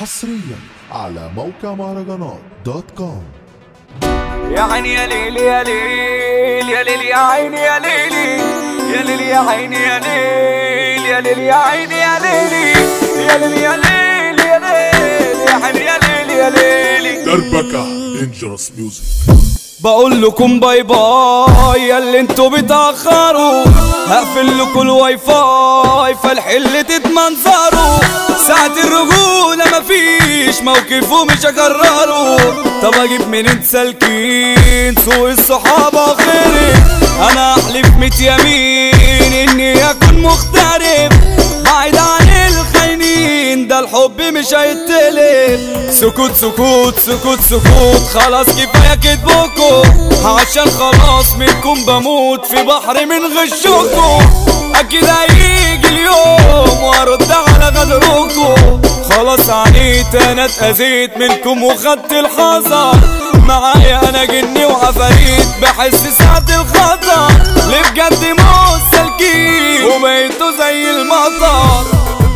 حصريا على موقع مهرجانات دوت كوم يا عيني يا ليل يا ليل يا ليل يا عيني يا ليلي يا ليل يا عيني يا ليل يا ليل يا عيني يا ليلي يا ليل يا ليل يا ليل يا عيني يا ليل يا ليلي دربكة دينجرس ميوزك بقول لكم باي باي يا اللي انتوا بتاخروا هقفل لكم الواي فاي فالحل تتمنظروا ساعة الرجولة مفيش موقف ومش هكرره طب اجيب منين سالكين سوق الصحابة غيري انا احلف ميت يمين اني اكون مغترب بعيد عن الخاينين ده الحب مش هيتقلب سكوت سكوت سكوت سكوت خلاص كفايه كدبكم عشان خلاص منكم بموت في بحر من غشكم اكيد هيجي اليوم وارد على غدركم خلاص عانيت انا اتاذيت منكم وخدت الحذر معايا انا جني وعفاريت بحس ساعة الخطر اللي بجد مش سالكين وبقيتوا زي المطر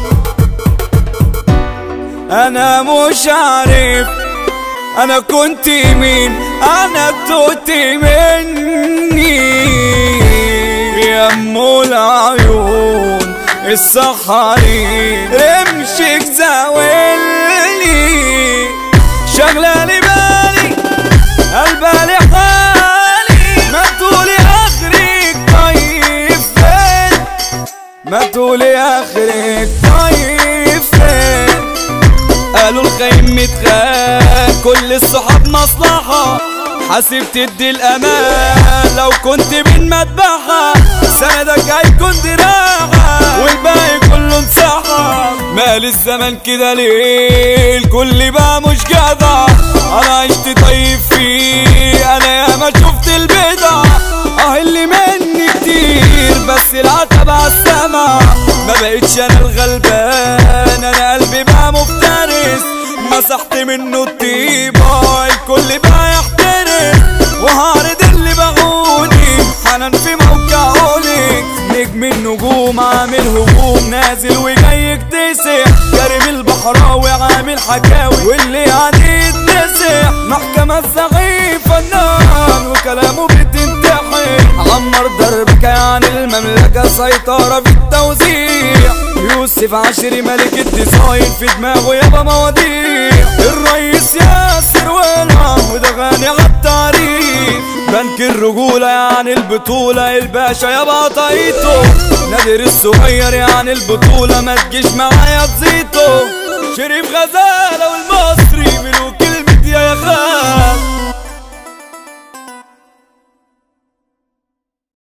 انا مش عارف انا كنت مين انا توت مني يا ام العيون السحرين امشيك زاولني شغلة لي بالي قلبالي حالي ما تقولي اخرك طيب فين ما تقولي اخرك طيب فين قالوا الخيم متخان كل الصحاب مصلحة حاسب تدي الأمان لو كنت من مذبحة سندك هيكون دراعة والباقي كله انسحب مال الزمن كده ليه الكل بقى مش جدع أنا عشت طيب فيه أنا ياما شفت البدع اه اللي مني كتير بس العتب عالسما ما بقتش انا الغلبان انا قلبي بقى مفترس مسحت منه الطيبة الكل بقى يحترس وهارد اللي بغوني حنان في موقع قولك نجم النجوم عامل هجوم نازل وجاي يكتسح كريم البحراوي عامل حكاوي واللي يعني يتنسح محكمة الزعيم فنان وكلامه بتنتحر عمر دربك يعني المملكة سيطرة في التوزيع يوسف عشري ملك الديزاين في دماغه يابا مواضيع الرئيس ياسر ولع وده غني عالتعريف بنك الرجولة يعني البطولة الباشا يابا طايته نادر الصغير يعني البطولة ما تجيش معايا تزيته شريف غزالة والموت